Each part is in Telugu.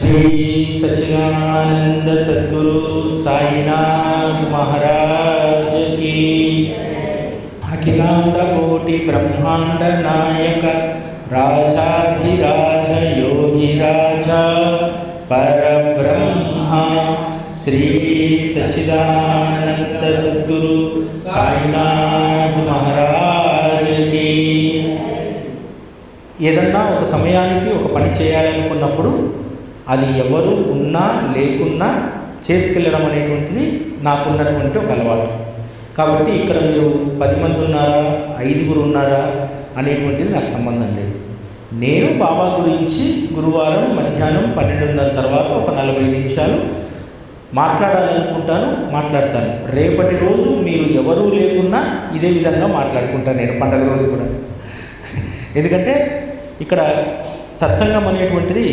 श्री सच्चिदानंद सद्गुरु साईनाथ महाराज की अखिलांड कोटि ब्रह्मांड नायक राजाधिराज योगी राजा परब्रह्मा श्री सच्चिदानंद सद्गुरु साईनाथ महाराज की ఏదన్నా ఒక సమయానికి ఒక పని చేయాలనుకున్నప్పుడు అది ఎవరు ఉన్నా లేకున్నా చేసుకెళ్ళడం అనేటువంటిది నాకున్నటువంటి ఒక అలవాటు కాబట్టి ఇక్కడ మీరు పది మంది ఉన్నారా ఐదుగురు ఉన్నారా అనేటువంటిది నాకు సంబంధం లేదు నేను బాబా గురించి గురువారం మధ్యాహ్నం పన్నెండున్నర తర్వాత ఒక నలభై నిమిషాలు మాట్లాడాలనుకుంటాను మాట్లాడతాను రేపటి రోజు మీరు ఎవరూ లేకున్నా ఇదే విధంగా మాట్లాడుకుంటాను నేను పండగ రోజు కూడా ఎందుకంటే ఇక్కడ సత్సంగం అనేటువంటిది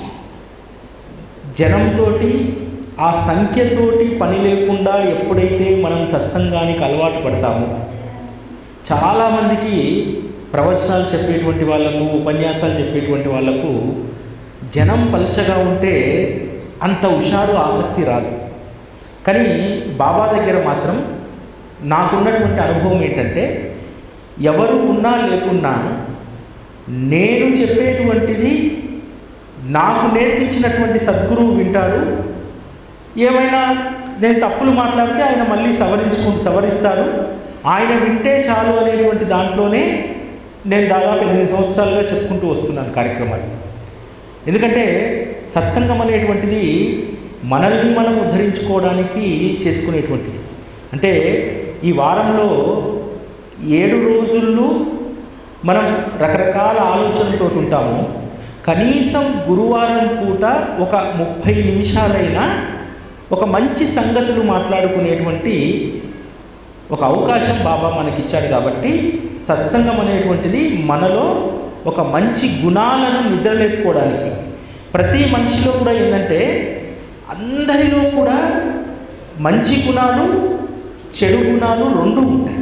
జనంతో ఆ సంఖ్యతోటి పని లేకుండా ఎప్పుడైతే మనం సత్సంగానికి అలవాటు పడతామో చాలామందికి ప్రవచనాలు చెప్పేటువంటి వాళ్ళకు ఉపన్యాసాలు చెప్పేటువంటి వాళ్ళకు జనం పల్చగా ఉంటే అంత హుషారు ఆసక్తి రాదు కానీ బాబా దగ్గర మాత్రం నాకున్నటువంటి అనుభవం ఏంటంటే ఎవరు ఉన్నా లేకున్నా నేను చెప్పేటువంటిది నాకు నేర్పించినటువంటి సద్గురువు వింటాడు ఏమైనా నేను తప్పులు మాట్లాడితే ఆయన మళ్ళీ సవరించుకుంటూ సవరిస్తాడు ఆయన వింటే చాలు అనేటువంటి దాంట్లోనే నేను దాదాపు ఎనిమిది సంవత్సరాలుగా చెప్పుకుంటూ వస్తున్నాను కార్యక్రమాలు ఎందుకంటే సత్సంగం అనేటువంటిది మనల్ని మనం ఉద్ధరించుకోవడానికి చేసుకునేటువంటిది అంటే ఈ వారంలో ఏడు రోజుల్లో మనం రకరకాల ఆలోచనలతో ఉంటాము కనీసం గురువారం పూట ఒక ముప్పై నిమిషాలైనా ఒక మంచి సంగతులు మాట్లాడుకునేటువంటి ఒక అవకాశం బాబా మనకిచ్చాడు కాబట్టి సత్సంగం అనేటువంటిది మనలో ఒక మంచి గుణాలను నిద్రలేపుకోవడానికి ప్రతి మనిషిలో కూడా ఏంటంటే అందరిలో కూడా మంచి గుణాలు చెడు గుణాలు రెండు ఉంటాయి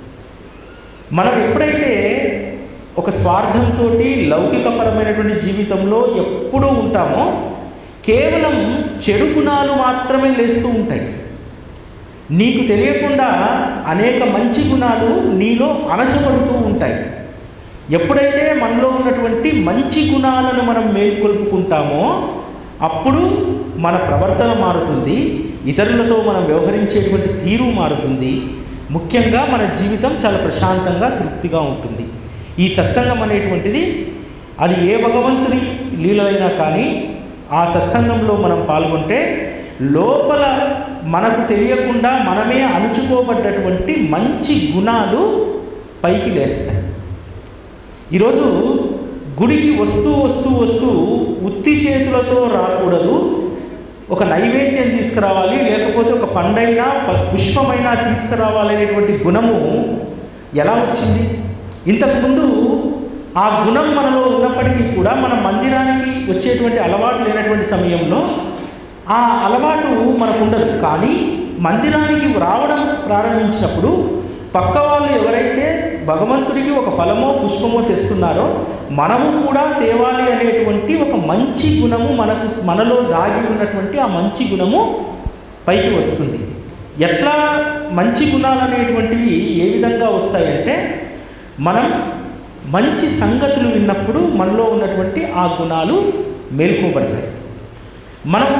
మనం ఎప్పుడైతే ఒక స్వార్థంతో లౌకికపరమైనటువంటి జీవితంలో ఎప్పుడూ ఉంటామో కేవలం చెడు గుణాలు మాత్రమే లేస్తూ ఉంటాయి నీకు తెలియకుండా అనేక మంచి గుణాలు నీలో అణచబడుతూ ఉంటాయి ఎప్పుడైతే మనలో ఉన్నటువంటి మంచి గుణాలను మనం మేల్కొల్పుకుంటామో అప్పుడు మన ప్రవర్తన మారుతుంది ఇతరులతో మనం వ్యవహరించేటువంటి తీరు మారుతుంది ముఖ్యంగా మన జీవితం చాలా ప్రశాంతంగా తృప్తిగా ఉంటుంది ఈ సత్సంగం అనేటువంటిది అది ఏ భగవంతుని లీలైనా కానీ ఆ సత్సంగంలో మనం పాల్గొంటే లోపల మనకు తెలియకుండా మనమే అణుచుకోబడ్డటువంటి మంచి గుణాలు పైకి లేస్తాయి ఈరోజు గుడికి వస్తూ వస్తూ వస్తూ ఉత్తి చేతులతో రాకూడదు ఒక నైవేద్యం తీసుకురావాలి లేకపోతే ఒక పండైనా ప- పుష్పమైనా తీసుకురావాలనేటువంటి గుణము ఎలా వచ్చింది ఇంతకుముందు ఆ గుణం మనలో ఉన్నప్పటికీ కూడా మన మందిరానికి వచ్చేటువంటి అలవాటు లేనటువంటి సమయంలో ఆ అలవాటు మనకు ఉండదు కానీ మందిరానికి రావడం ప్రారంభించినప్పుడు పక్క వాళ్ళు ఎవరైతే భగవంతుడికి ఒక ఫలమో పుష్పమో తెస్తున్నారో మనము కూడా తేవాలి అనేటువంటి ఒక మంచి గుణము మనకు మనలో దాగి ఉన్నటువంటి ఆ మంచి గుణము పైకి వస్తుంది ఎట్లా మంచి గుణాలు అనేటువంటివి ఏ విధంగా వస్తాయంటే మనం మంచి సంగతులు విన్నప్పుడు మనలో ఉన్నటువంటి ఆ గుణాలు మేల్కోబడతాయి మనము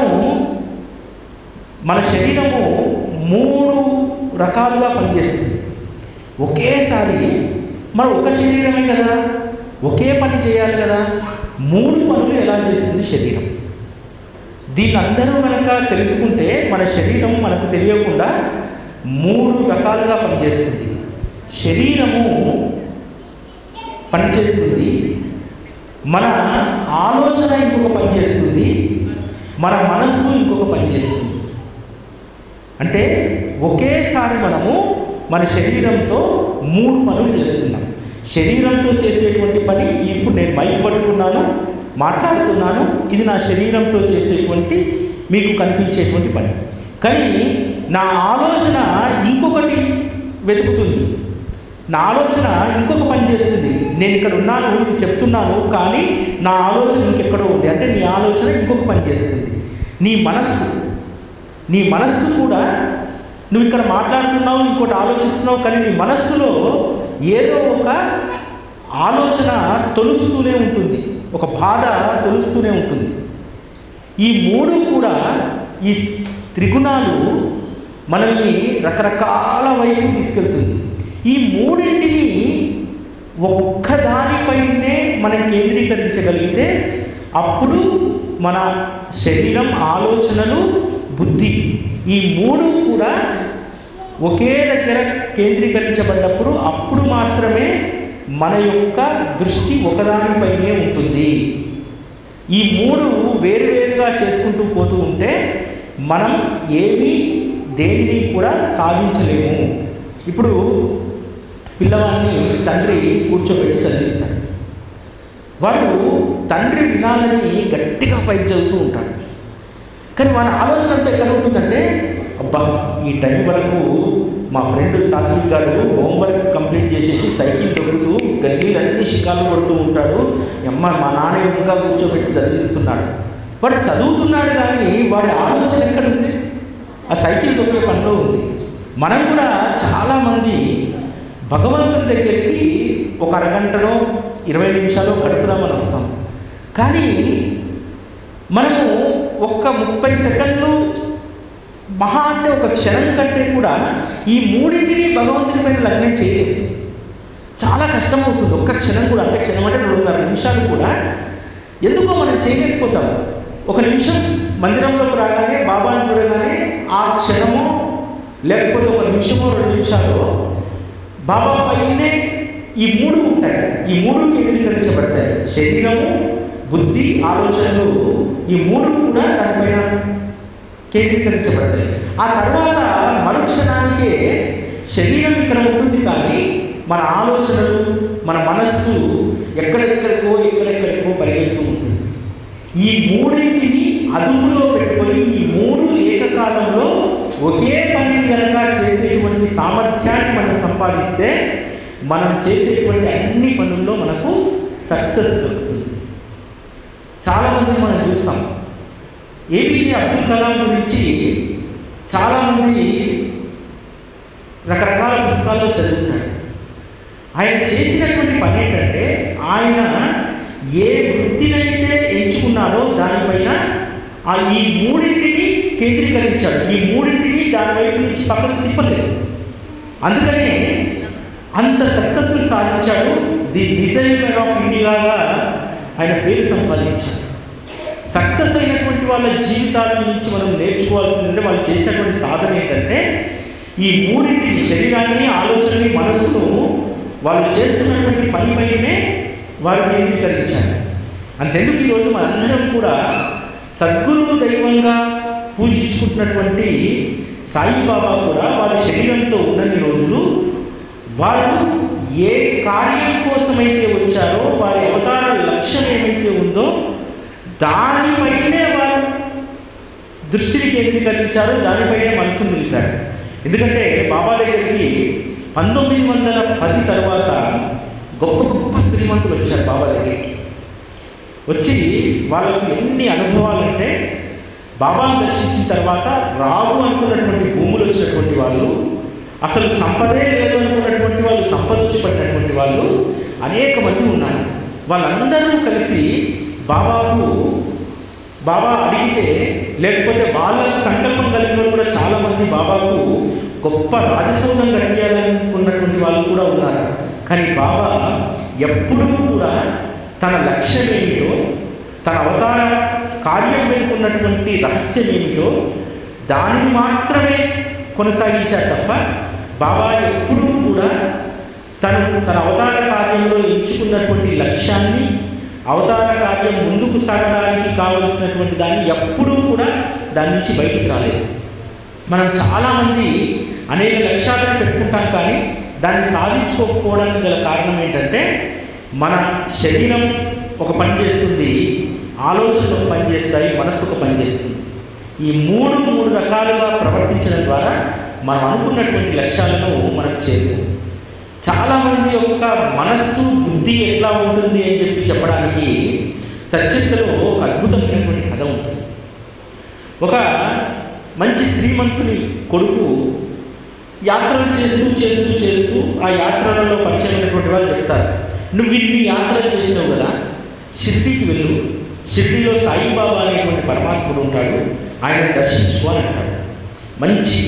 మన శరీరము మూడు రకాలుగా పనిచేస్తుంది ఒకేసారి మన ఒక శరీరమే కదా ఒకే పని చేయాలి కదా మూడు పనులు ఎలా చేస్తుంది శరీరం దీన్ని అందరూ కనుక తెలుసుకుంటే మన శరీరం మనకు తెలియకుండా మూడు రకాలుగా పనిచేస్తుంది శరీరము పనిచేస్తుంది మన ఆలోచన ఇంకొక పని చేస్తుంది మన మనస్సు ఇంకొక పని చేస్తుంది అంటే ఒకేసారి మనము మన శరీరంతో మూడు పనులు చేస్తున్నాం శరీరంతో చేసేటువంటి పని ఇప్పుడు నేను మైక్ పట్టుకున్నాను మాట్లాడుతున్నాను ఇది నా శరీరంతో చేసేటువంటి మీకు కనిపించేటువంటి పని కానీ నా ఆలోచన ఇంకొకటి వెతుకుతుంది నా ఆలోచన ఇంకొక పని చేస్తుంది నేను ఇక్కడ ఉన్నాను ఇది చెప్తున్నాను కానీ నా ఆలోచన ఇంకెక్కడో ఉంది అంటే నీ ఆలోచన ఇంకొక పని చేస్తుంది నీ మనస్సు నీ మనస్సు కూడా నువ్వు ఇక్కడ మాట్లాడుతున్నావు ఇంకోటి ఆలోచిస్తున్నావు కానీ నీ మనస్సులో ఏదో ఒక ఆలోచన తొలుస్తూనే ఉంటుంది ఒక బాధ తొలుస్తూనే ఉంటుంది ఈ మూడు కూడా ఈ త్రిగుణాలు మనల్ని రకరకాల వైపు తీసుకెళ్తుంది ఈ మూడింటిని ఒక్కదానిపైనే మనం కేంద్రీకరించగలిగితే అప్పుడు మన శరీరం ఆలోచనలు బుద్ధి ఈ మూడు కూడా ఒకే దగ్గర కేంద్రీకరించబడ్డప్పుడు అప్పుడు మాత్రమే మన యొక్క దృష్టి ఒకదానిపైనే ఉంటుంది ఈ మూడు వేరువేరుగా చేసుకుంటూ పోతూ ఉంటే మనం ఏమీ దేనిని కూడా సాధించలేము ఇప్పుడు పిల్లవాడిని తండ్రి కూర్చోబెట్టి చదివిస్తాడు వాడు తండ్రి వినాలని గట్టిగా పైకి చదువుతూ ఉంటాడు కానీ వాడి ఆలోచన అంతా ఎక్కడ ఉంటుందంటే అబ్బా ఈ టైం వరకు మా ఫ్రెండ్ సాత్విక్ గారు హోంవర్క్ కంప్లీట్ చేసేసి సైకిల్ తొక్కుతూ గల్లీలన్నీ షికాలు కొడుతూ ఉంటాడు అమ్మ మా నాన్న ఇంకా కూర్చోబెట్టి చదివిస్తున్నాడు వాడు చదువుతున్నాడు కానీ వాడి ఆలోచన ఎక్కడ ఉంది ఆ సైకిల్ తొక్కే పనిలో ఉంది మనం కూడా చాలామంది భగవంతుని దగ్గరికి ఒక అరగంటనో ఇరవై నిమిషాలు గడుపుదామని వస్తాం కానీ మనము ఒక్క ముప్పై సెకండ్లు మహా అంటే ఒక క్షణం కంటే కూడా ఈ మూడింటిని భగవంతుని పైన లగ్నం చేయలేము చాలా కష్టమవుతుంది ఒక్క క్షణం కూడా అంటే క్షణం అంటే రెండున్నర నిమిషాలు కూడా ఎందుకో మనం చేయలేకపోతాం ఒక నిమిషం మందిరంలోకి రాగానే బాబాని చూడగానే ఆ క్షణమో లేకపోతే ఒక నిమిషమో రెండు నిమిషాలు బాబా పైనే ఈ మూడు ఉంటాయి ఈ మూడు కేంద్రీకరించబడతాయి శరీరము బుద్ధి ఆలోచనలు ఈ మూడు కూడా దానిపైన కేంద్రీకరించబడతాయి ఆ తర్వాత మరుక్షణానికే శరీరం ఇక్కడ ఉంటుంది కానీ మన ఆలోచనలు మన మనస్సు ఎక్కడెక్కడికో ఎక్కడెక్కడికో పరిగెడుతూ ఉంటుంది ఈ మూడింటిని అదుపులో పెట్టుకొని ఈ మూడు ఏకకాలంలో ఒకే పనిని కనుక చేసేటువంటి సామర్థ్యాన్ని మనం సంపాదిస్తే మనం చేసేటువంటి అన్ని పనుల్లో మనకు సక్సెస్ దొరుకుతుంది చాలామందిని మనం చూస్తాం ఏపీజే అబ్దుల్ కలాం గురించి చాలామంది రకరకాల పుస్తకాల్లో చదువుకుంటారు ఆయన చేసినటువంటి పని ఏంటంటే ఆయన ఏ వృత్తినైతే ఎంచుకున్నాడో దానిపైన ఆ ఈ మూడింటిని కేంద్రీకరించాడు ఈ మూడింటిని దాని వైపు నుంచి పక్కకు తిప్పలేదు అందుకనే అంత సక్సెస్ సాధించాడు ది మిసైల్ మ్యాన్ ఆఫ్ ఇండియాగా ఆయన పేరు సంపాదించాడు సక్సెస్ అయినటువంటి వాళ్ళ జీవితాల నుంచి మనం నేర్చుకోవాల్సిందంటే వాళ్ళు చేసినటువంటి సాధన ఏంటంటే ఈ మూడింటిని శరీరాన్ని ఆలోచనని మనస్సును వాళ్ళు చేస్తున్నటువంటి పనిపైనే వారు కేంద్రీకరించారు అంతెందుకు ఈరోజు మనందరం కూడా సద్గురువు దైవంగా పూజించుకుంటున్నటువంటి సాయిబాబా కూడా వారి శరీరంతో ఉన్నన్ని రోజులు వారు ఏ కార్యం కోసమైతే వచ్చారో వారి అవతార లక్ష్యం ఏమైతే ఉందో దానిపైనే వారు దృష్టిని కేంద్రీకరించారు దానిపైనే మనసును నిలిపారు ఎందుకంటే బాబా దగ్గరికి పంతొమ్మిది వందల పది తర్వాత గొప్ప గొప్ప శ్రీమంతులు వచ్చారు బాబా దగ్గరికి వచ్చి వాళ్ళకు ఎన్ని అనుభవాలంటే బాబాను దర్శించిన తర్వాత రావు అనుకున్నటువంటి భూములు వచ్చినటువంటి వాళ్ళు అసలు సంపదే లేదు అనుకున్నటువంటి వాళ్ళు సంపద వచ్చి పడినటువంటి వాళ్ళు అనేక మంది ఉన్నారు వాళ్ళందరూ కలిసి బాబాకు బాబా అడిగితే లేకపోతే వాళ్ళకు సంకల్పం కలిగిన వాళ్ళు కూడా చాలామంది బాబాకు గొప్ప రాజసౌధం కట్టియాలనుకున్నటువంటి వాళ్ళు కూడా ఉన్నారు కానీ బాబా ఎప్పుడూ కూడా తన లక్ష్యం ఏమిటో తన అవతార కార్యం వెనుకున్నటువంటి రహస్యం ఏమిటో దానిని మాత్రమే కొనసాగించారు తప్ప బాబా ఎప్పుడూ కూడా తను తన అవతార కార్యంలో ఎంచుకున్నటువంటి లక్ష్యాన్ని అవతార కార్యం ముందుకు సాగడానికి కావలసినటువంటి దాన్ని ఎప్పుడూ కూడా దాని నుంచి బయటికి రాలేదు మనం చాలామంది అనేక లక్ష్యాలను పెట్టుకుంటాం కానీ దాన్ని సాధించుకోకపోవడానికి గల కారణం ఏంటంటే మన శరీరం ఒక పని చేస్తుంది ఆలోచనలు ఒక పని చేస్తాయి మనస్సు ఒక పని చేస్తుంది ఈ మూడు మూడు రకాలుగా ప్రవర్తించడం ద్వారా మనం అనుకున్నటువంటి లక్ష్యాలను మనం చేరుకోం చాలామంది యొక్క మనస్సు బుద్ధి ఎట్లా ఉంటుంది అని చెప్పి చెప్పడానికి సత్యతలో ఒక అద్భుతమైనటువంటి కథ ఉంటుంది ఒక మంచి శ్రీమంతుని కొడుకు యాత్రలు చేస్తూ చేస్తూ చేస్తూ ఆ యాత్రలలో పరిచయమైనటువంటి వాళ్ళు చెప్తారు నువ్వు ఇన్ని యాత్రలు చేసినావు కదా షిర్డీకి వెళ్ళు షిర్డీలో సాయిబాబా అనేటువంటి పరమాత్ముడు ఉంటాడు ఆయన దర్శించుకో అని అంటాడు మంచి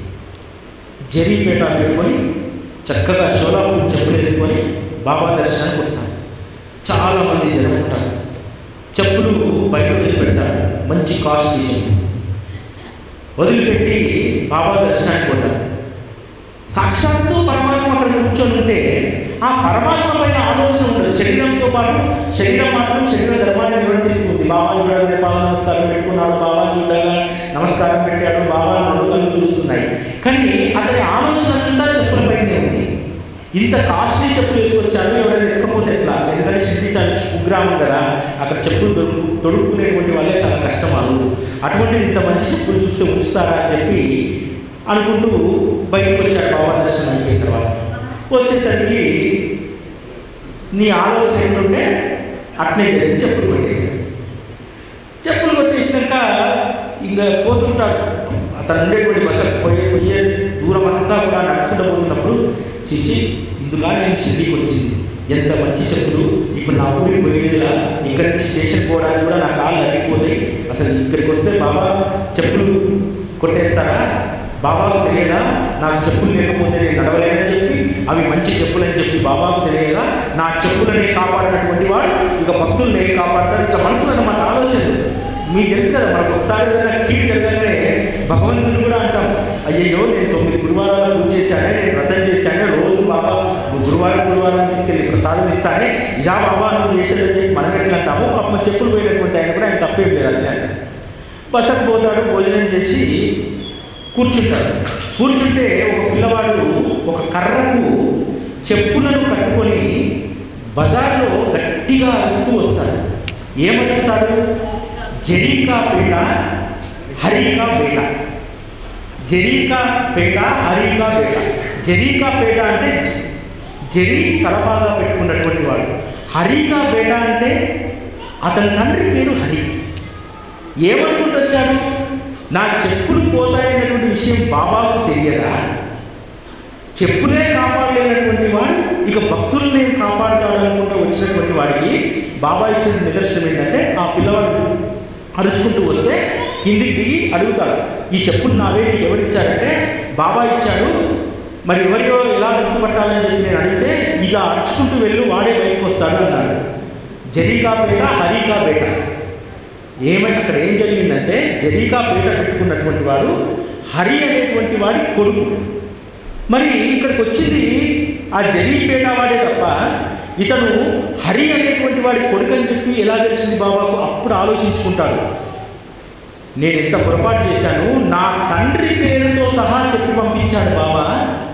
జరీపేట పెట్టుకొని చక్కగా షోలాపూర్ చెప్పులు వేసుకొని బాబా దర్శనానికి వస్తాను చాలామంది జనం ఉంటారు చెప్పులు బయట వదిలిపెడతారు మంచి కాస్ట్లీ చెప్పులు వదిలిపెట్టి బాబా దర్శనానికి పోతారు సాక్షాత్తు పరమాత్మ అక్కడ కూర్చొని ఉంటే ఆ పరమాత్మ పైన ఆలోచన ఉండదు శరీరంతో పాటు శరీరం మాత్రం శరీర ధర్మాన్ని నిర్వర్తిస్తుంది బాబా చూడగానే బాబా నమస్కారం పెట్టుకున్నాడు బాబా చూడగా నమస్కారం పెట్టాడు బాబా రెండు కళ్ళు చూస్తున్నాయి కానీ అతని ఆలోచన అంతా చెప్పులపైనే ఉంది ఇంత కాస్ట్లీ చెప్పులు వేసుకొచ్చారు ఎవరైనా ఎక్కకపోతే ఎట్లా ఎందుకంటే షిరిడి చాలా కుగ్రామం కదా అక్కడ చెప్పులు దొరుకు తొడుక్కునేటువంటి వాళ్ళే చాలా కష్టం ఆ రోజు అటువంటిది ఇంత మంచి చెప్పులు చూస్తే ఉంచుతారా అని చెప్పి అనుకుంటూ బయటకు వచ్చాడు బాబా దర్శనం అయిపోయిన తర్వాత వచ్చేసరికి నీ ఆలోచన ఏంటంటే అట్నే జరిగి చెప్పులు కొట్టేశాడు చెప్పులు కొట్టేసినాక ఇంకా పోతుంటాడు అతను ఉండేటువంటి బస్సు పోయే పోయే దూరం అంతా కూడా నడుచుకుంటూ పోతున్నప్పుడు చేసి ఇందుగా నేను షిరిడీకి వచ్చింది ఎంత మంచి చెప్పులు ఇప్పుడు నా ఊరికి పోయేదిలా ఇక్కడి నుంచి స్టేషన్ పోవడానికి కూడా నా కాళ్ళు అరిగిపోతాయి అసలు ఇక్కడికి వస్తే బాబా చెప్పులు కొట్టేస్తారా బాబాకు తెలియదా నాకు చెప్పులు లేకపోతే నేను నడవలేనని చెప్పి అవి మంచి చెప్పులు అని చెప్పి బాబాకు తెలియదా నా చెప్పులని కాపాడినటువంటి వాడు ఇక భక్తులు నేను కాపాడతాడు ఇక మనసులో అన్నమాట ఆలోచన మీకు తెలుసు కదా మనకు ఒకసారి ఏదైనా కీడు జరగగానే భగవంతుని కూడా అంటాం అయ్యయ్యో నేను తొమ్మిది గురువారాలు పూజ చేశానే నేను వ్రతం చేశానే రోజు బాబా గురువారం గురువారం తీసుకెళ్ళి ప్రసాదం ఇస్తానే ఇదా బాబా నువ్వు చేసేదని చెప్పి మనం ఎట్లా అంటాము పాపం చెప్పులు పోయినటువంటి ఆయన కూడా ఆయన తప్పేం లేదు అట్లా అంటాడు బసకు పోతాడు భోజనం చేసి కూర్చుంటాడు కూర్చుంటే ఒక పిల్లవాడు ఒక కర్రకు చెప్పులను కట్టుకొని బజార్లో గట్టిగా అరుస్తూ వస్తాడు ఏమరుస్తాడు జరీకా పేట హరికా పేట జరీకా పేట హరికా పేట జరీకా పేట అంటే జ- జరీ తలబాగా పెట్టుకున్నటువంటి వాడు హరికా పేట అంటే అతని తండ్రి పేరు హరి ఏమనుకుంటూ వచ్చాడు నా చెప్పులు పోతాయనేటువంటి విషయం బాబాకు తెలియదా చెప్పులే కాపాడలేనటువంటి వాడు ఇక భక్తుల్ని నేను కాపాడుతాడు అనుకుంటూ వచ్చినటువంటి వాడికి బాబా ఇచ్చిన నిదర్శనం ఏంటంటే ఆ పిల్లవాడు అరుచుకుంటూ వస్తే కిందికి దిగి అడుగుతాడు ఈ చెప్పులు నావే నీకు ఎవరు ఇచ్చారంటే బాబా ఇచ్చాడు మరి ఎవరికో ఎలా గుర్తుపట్టాలని చెప్పి నేను అడిగితే ఇక అరుచుకుంటూ వెళ్ళు వాడే బయటకు వస్తాడు అన్నాడు జరీకా పేట హరికా పేట ఏమై అక్కడ ఏం జరిగిందంటే జరీకా పేట పెట్టుకున్నటువంటి వాడు హరి అనేటువంటి వాడి కొడుకు మరి ఇక్కడికి వచ్చింది ఆ జరీపేట వాడే తప్ప ఇతను హరి అనేటువంటి వాడి కొడుకు అని చెప్పి ఎలా తెలిసింది బాబాకు అప్పుడు ఆలోచించుకుంటాడు నేను ఎంత పొరపాటు చేశాను నా తండ్రి పేరుతో సహా చెప్పి పంపించాడు బాబా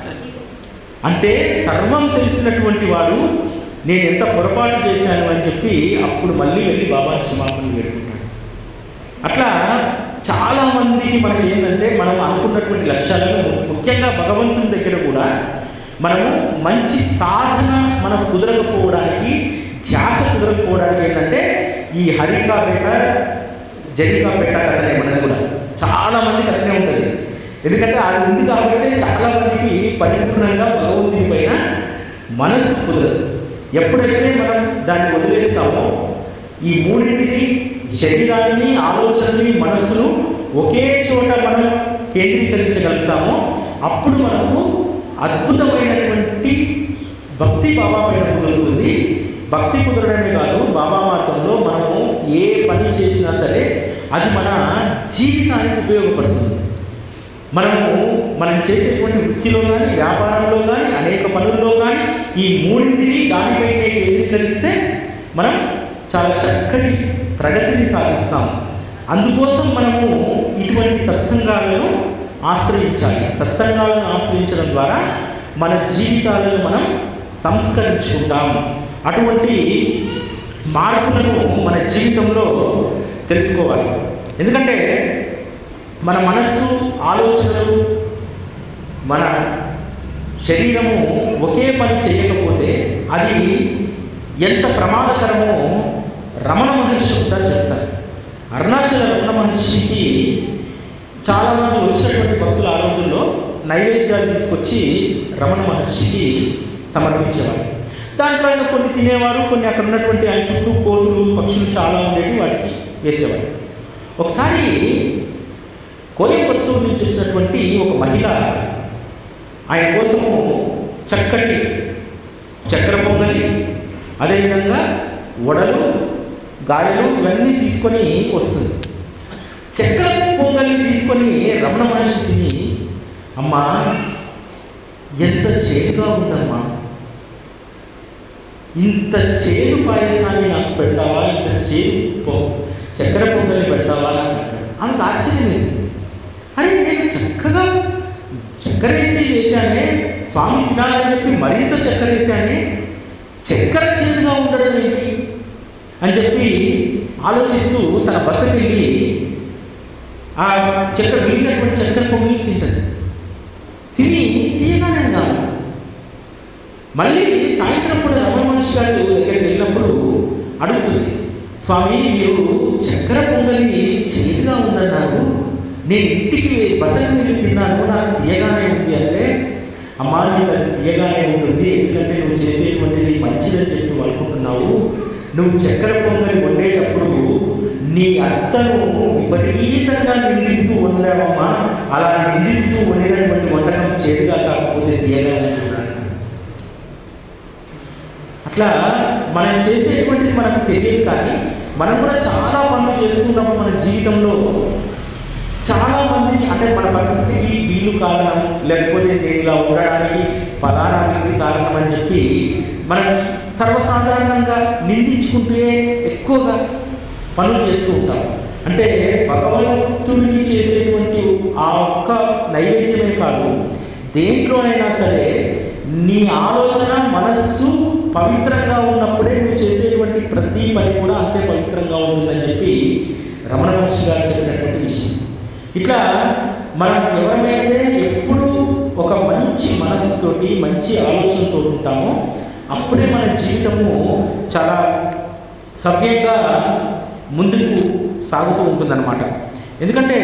అంటే సర్వం తెలిసినటువంటి వాడు నేను ఎంత పొరపాటు చేశాను అని చెప్పి అప్పుడు మళ్ళీ వెళ్ళి బాబాని క్షమాపణ పెట్టుకుంటాడు అట్లా చాలా మందికి మనకి ఏంటంటే మనం అనుకున్నటువంటి లక్ష్యాలను ము- ముఖ్యంగా భగవంతుని దగ్గర కూడా మనము మంచి సాధన మనం కుదరకపోవడానికి ధ్యాస కుదరకపోవడానికి ఏంటంటే ఈ హరికాపేట జరికాపేట కథనే మనది కూడా చాలా మందికి అట్లనే ఉంటుంది ఎందుకంటే అది ఉంది కాబట్టి చాలా మందికి పరిపూర్ణంగా భగవంతుని పైన మనస్సు కుదరదు ఎప్పుడైతే మనం దాన్ని వదిలేస్తామో ఈ మూడింటిని శరీరాన్ని ఆలోచనని మనస్సును ఒకే చోట మనం కేంద్రీకరించగలుగుతామో అప్పుడు మనకు అద్భుతమైనటువంటి భక్తి బాబా పైన కుదురుతుంది భక్తి కుదరడమే కాదు బాబా మార్గంలో మనము ఏ పని చేసినా సరే అది మన జీవితానికి ఉపయోగపడుతుంది మనము మనం చేసేటువంటి వృత్తిలో కానీ వ్యాపారంలో కానీ అనేక పనుల్లో కానీ ఈ మూడింటిని దానిపైనే కేంద్రీకరిస్తే మనం చాలా చక్కటి ప్రగతిని సాధిస్తాం అందుకోసం మనము ఇటువంటి సత్సంగాలను ఆశ్రయించాలి సత్సంగాలను ఆశ్రయించడం ద్వారా మన జీవితాలను మనం సంస్కరించుకుంటాం అటువంటి మార్పులను మన జీవితంలో తెలుసుకోవాలి ఎందుకంటే మన మనస్సు ఆలోచనలు మన శరీరము ఒకే పని చేయకపోతే అది ఎంత ప్రమాదకరమో రమణ మహర్షి ఒకసారి చెప్తారు అరుణాచల రమణ మహర్షికి చాలామంది వచ్చినటువంటి భక్తులు ఆ రోజుల్లో నైవేద్యాలు తీసుకొచ్చి రమణ మహర్షికి సమర్పించేవారు దాంట్లో ఆయన కొన్ని తినేవారు కొన్ని అక్కడ ఉన్నటువంటి ఆయన చుట్టూ కోతులు పక్షులు చాలా ఉండేవి వాటికి వేసేవారు ఒకసారి కోయంబత్తూరు నుంచి వచ్చినటువంటి ఒక మహిళ ఆయన కోసము చక్కటి చక్కెర పొంగలి అదేవిధంగా వడలు గారెలు ఇవన్నీ తీసుకొని వస్తుంది చక్కెర పొంగల్ని తీసుకొని రమణ మహర్షి తిని అమ్మా ఎంత చేదుగా ఉందమ్మా ఇంత చేదు పాయసాన్ని నాకు పెడతావా ఇంత చేదు పొ- చక్కెర పొంగలి పెడతావా అని అన్నాడు ఆమెకు ఆశ్చర్యం వేస్తుంది అరే నేను చక్కగా చక్కెర వేసి చేశానే స్వామి తినాలని చెప్పి మరింత చక్కెర వేసానే చక్కెర చేదుగా ఉండడం ఏంటి అని చెప్పి ఆలోచిస్తూ తన బసకి వెళ్ళి ఆ చక్కెర మిగిలినటువంటి చక్కెర పొంగిలి తింటాడు తిని తీయగానే కాదు మళ్ళీ సాయంత్రం కూడా రమణ మహర్షి గారి దగ్గరికి వెళ్ళినప్పుడు అడుగుతుంది స్వామి మీరు చక్కెర పొంగలి చేదుగా ఉందన్నారు నేను ఇంటికి బసకి వెళ్ళి తిన్నాను నాకు తీయగానే ఉంది అంటే అమ్మా నీకు అది తీయగానే ఉంటుంది ఎందుకంటే నువ్వు చేసేటువంటిది మంచిదని చెప్పి నువ్వు అనుకుంటున్నావు నువ్వు చక్కెర పొంగలి వండేటప్పుడు నీ అత్తను విపరీతంగా నిందిస్తూ వండావమ్మా అలా నిందిస్తూ వండినటువంటి వంటకం చేదుగా కాకపోతే తీయగా ఉంటున్నాను అట్లా మనం చేసేటువంటిది మనకు తెలియదు కానీ మనం కూడా చాలా పనులు చేస్తున్నాము మన జీవితంలో చాలా మందిని అంటే మన పరిస్థితికి వీలు కారణం లేకపోతే నేను ఇలా ఉండడానికి ఫలానా వ్యక్తి కారణం అని చెప్పి మనం సర్వసాధారణంగా నిందించుకుంటే ఎక్కువగా పనులు చేస్తూ ఉంటాం అంటే భగవంతుడికి చేసేటువంటి ఆ ఒక్క నైవేద్యమే కాదు దేంట్లోనైనా సరే నీ ఆలోచన మనస్సు పవిత్రంగా ఉన్నప్పుడే నువ్వు చేసేటువంటి ప్రతి పని కూడా అంతే పవిత్రంగా ఉంటుందని చెప్పి రమణ మహర్షి గారు చెప్పినటువంటి విషయం ఇట్లా మనం ఎవరమైతే ఎప్పుడూ ఒక మంచి మనస్సుతోటి మంచి ఆలోచనతో ఉంటామో అప్పుడే మన జీవితము చాలా సవ్యంగా ముందుకు సాగుతూ ఉంటుందన్నమాట ఎందుకంటే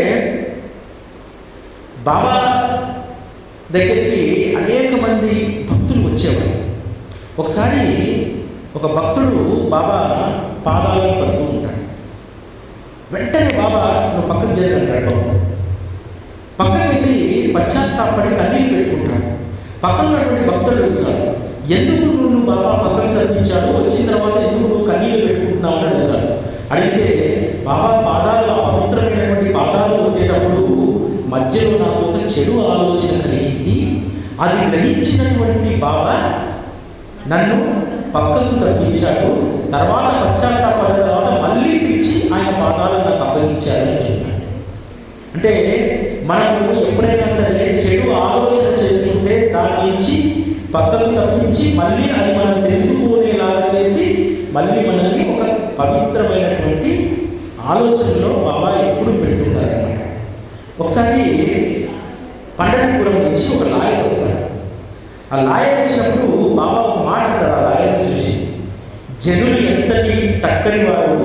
బాబా దగ్గరికి అనేక మంది భక్తులు వచ్చేవారు ఒకసారి ఒక భక్తుడు బాబా పాదాలను పడుతూ ఉంటాడు వెంటనే బాబా నువ్వు పక్కకు జరిగి అంటాడు భక్తుడు పక్కకి వెళ్ళి పశ్చాత్తాపడి కన్నీళ్ళు పెట్టుకుంటాడు పక్కన ఉన్నటువంటి భక్తులు అడుగుతారు ఎందుకు నువ్వు బాబా పక్కకు తప్పించాడు వచ్చిన తర్వాత ఎందుకు నువ్వు కన్నీళ్ళు పెట్టుకుంటున్నావు అని అడుగుతాడు అడిగితే బాబా పాదాలు ఆ పవిత్రమైనటువంటి పాదాలు వచ్చేటప్పుడు మధ్యలో నాకు ఒక చెడు ఆలోచన కలిగింది అది గ్రహించినటువంటి బాబా నన్ను పక్కకు తప్పించాడు తర్వాత పశ్చాత్తాపడిన తర్వాత మళ్ళీ పిలిచి ఆయన పాదాలను నాకు అప్పగించాడు అని చెప్తాడు అంటే మనము ఎప్పుడైనా సరే చెడు ఆలోచన చేస్తుంటే దాని నుంచి పక్కకు తప్పించి మళ్ళీ అది మనం తెలుసుకునేలాగా చేసి మళ్ళీ మనల్ని ఒక పవిత్రమైనటువంటి ఆలోచనలో బాబా ఎప్పుడు పెడుతుంటారనమాట ఒకసారి పండరపురం నుంచి ఒక లాయర్ వస్తాడు ఆ లాయర్ వచ్చినప్పుడు బాబా ఒక మాట అంటాడు ఆ లాయర్ని చూసి జనులు ఎంతటి టక్కరి వారు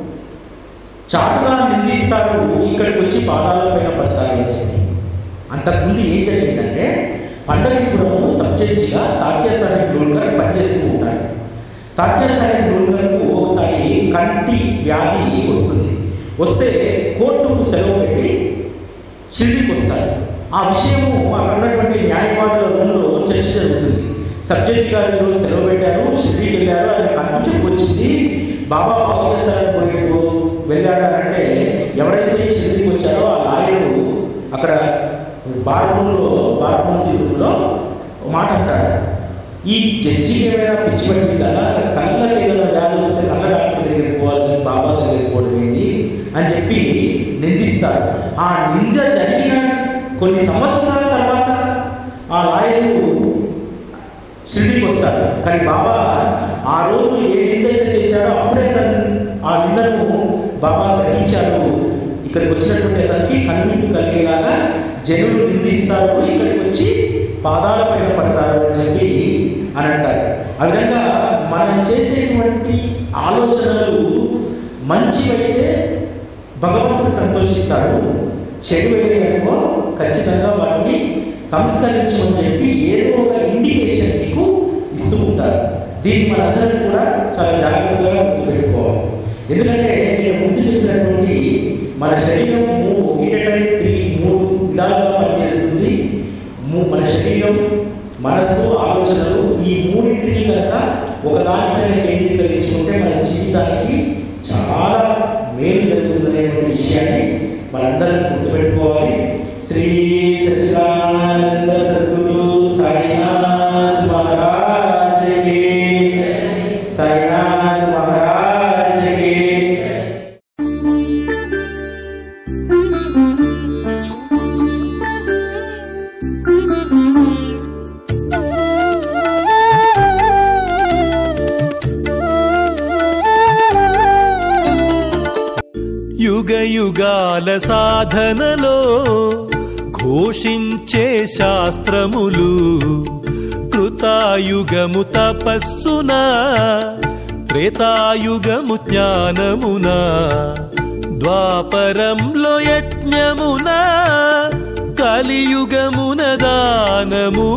చాటుగా నిందిస్తారు ఇక్కడికి వచ్చి పాదాల పైన పడతారు అని చెప్పి అంతకుముందు ఏం జరిగిందంటే పండరీపురము సబ్జెక్ట్గా తాత్యా సాహెబ్ నూల్కర్ పనిచేస్తూ ఉంటారు తాత్యా సాహెబ్ నూల్కర్కు ఒకసారి కంటి వ్యాధి వస్తుంది వస్తే కోర్టుకు సెలవు పెట్టి షిరిడీకి వస్తారు ఆ విషయము అక్కడ ఉన్నటువంటి న్యాయవాదుల రూమ్లో చర్చ జరుగుతుంది సబ్జెక్ట్ గారు ఈరోజు సెలవు పెట్టారు షిరిడీకి వెళ్ళారు ఆయన కంటి చెప్పు వచ్చింది బాబా బాగు చేస్తారని పోయి వెళ్ళాడు అని అంటే ఎవరైతే షిరిడీకి వచ్చారో ఆ లాయరు అక్కడ బార్ రూమ్లో బార్ కౌన్సిల్ రూమ్లో ఒక మాట అంటాడు ఈ జడ్జికి ఏమైనా పిచ్చి పట్టిందా కళ్ళకి ఏదైనా వ్యాధి వస్తే కళ్ళ డాక్టర్ దగ్గరికి పోవాలని బాబా దగ్గరికి పోవడం ఏంది అని చెప్పి నిందిస్తాడు ఆ నింద జరిగిన కొన్ని సంవత్సరాల తర్వాత ఆ లాయరు షిరిడీకి వస్తాడు కానీ బాబా ఆ రోజు ఏ నింద అయితే చేశాడో అప్పుడే తను ఆ నిందను బాబా గ్రహించాడు ఇక్కడికి వచ్చినటువంటి అతనికి కన్నీళ్లు కలిగేలాగా జనులు నిందిస్తారు ఇక్కడికి వచ్చి పాదాల పైన పడతారు అని చెప్పి అని అంటారు ఆ విధంగా మనం చేసేటువంటి ఆలోచనలు మంచివైతే భగవంతుడు సంతోషిస్తాడు చెడు అయితే అనుకో ఖచ్చితంగా వాటిని సంస్కరించమని చెప్పి ఏదో ఒక ఇండికేషన్ నీకు ఇస్తూ ఉంటారు దీన్ని మనందరం కూడా చాలా జాగ్రత్తగా గుర్తుపెట్టుకోవాలి ఎందుకంటే నేను ముందు చెప్పినటువంటి మన శరీరం మూడు ఒకటే టైం త్రీ మూడు విధాలుగా పనిచేస్తుంది మూ- మన శరీరం మనస్సు ఆలోచనలు ఈ మూడింటిని కనుక ఒకదానిపైన కేంద్రీకరించుకుంటే మన జీవితానికి చాలా మేలు జరుగుతుందనేటువంటి విషయాన్ని మనందరం గుర్తుపెట్టుకోవాలి శ్రీ సచ్చిదానంద సద్గురు సాయినాథ్ మహారాజ్ కి సాయినాథ్ మహారాజ్ కి యుగ యుగాల సాధనలో ఘోషించే శాస్త్రములు కృతాయుగము తపస్సున త్రేతాయుగము జ్ఞానమున ద్వాపరంలో యజ్ఞమున కలియుగమున దానము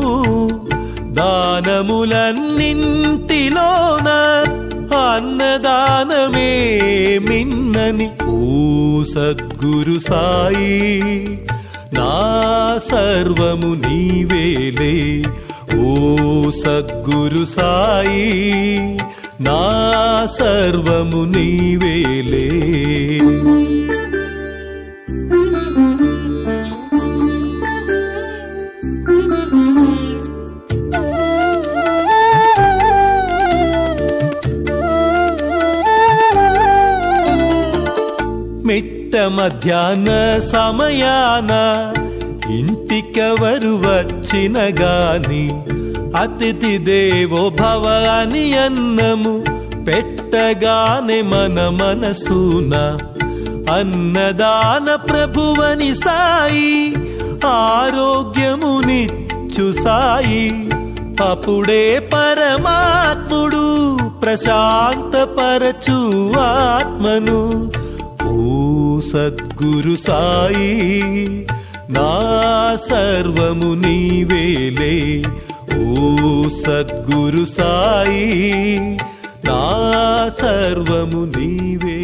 దానములన్నింటిలోన అన్నదానమే మిన్నని ఓ సద్గురు సాయి నా సర్వము నీవేలే ఓ సద్గురు సాయి నా సర్వము నీవేలే మిట్ట మధ్యాహ్న సమయాన ఇంటికెవరు వచ్చిన గాని అతిథి దేవో భవ అని అన్నము పెట్టగానే మన మనసున అన్నదాన ప్రభువని సాయి ఆరోగ్యమునిచ్చు సాయి అప్పుడే పరమాత్ముడు ప్రశాంతపరచు ఆత్మను ఓ సద్గురు సాయి నా సర్వము నీవేలే ఓ సద్గురు సాయి నా సర్వము నీవే